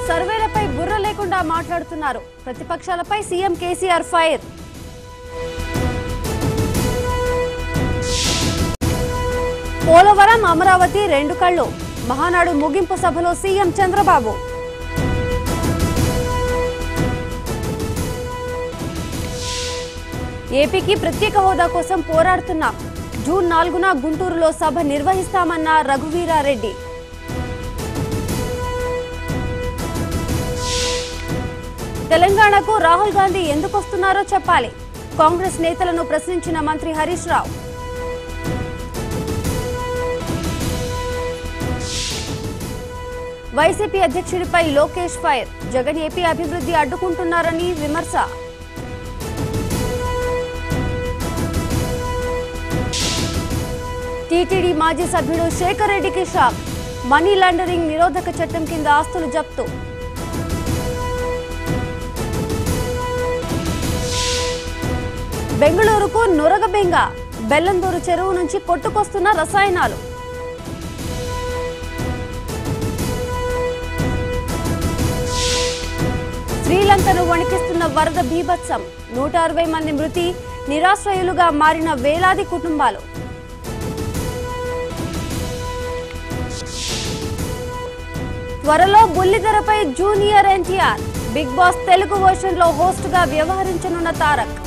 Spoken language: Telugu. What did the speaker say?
సర్వేలపై బుర్ర లేకుండా మాట్లాడుతున్నారు ప్రతిపక్షాలపై సీఎం కేసీఆర్ ఫైర్ పోలవరం అమరావతి రెండు కళ్ళు మహానాడు ముగింపు సభలో సీఎం చంద్రబాబు ఏపీకి ప్రత్యేక హోదా కోసం పోరాడుతున్నాం జూన్ నాలుగున గుంటూరులో సభ నిర్వహిస్తామన్న రఘువీరారెడ్డి తెలంగాణకు రాహుల్ గాంధీ ఎందుకు వస్తున్నారో చెప్పాలి కాంగ్రెస్ నేతలను ప్రశ్నించిన మంత్రి హరీష్ రావు వైసీపీ అధ్యక్షుడిపై లోకేష్ ఫైర్ జగన్ ఏపీ అభివృద్ధి అడ్డుకుంటున్నారని విమర్శ టీటీడీ మాజీ సభ్యుడు శేఖర్ రెడ్డికి షాక్ మనీ లాండరింగ్ నిరోధక చట్టం కింద ఆస్తులు జప్తు బెంగళూరుకు నురగబెంగ బెల్లందూరు చెరువు నుంచి కొట్టుకొస్తున్న రసాయనాలు శ్రీలంకను వణికిస్తున్న వరద బీభత్సం నూట అరవై మంది మృతి నిరాశ్రయులుగా మారిన వేలాది కుటుంబాలు త్వరలో బుల్లితెరపై junior NTR Bigg Boss Telugu version లో హోస్ట్ గా వ్యవహరించనున్న తారక్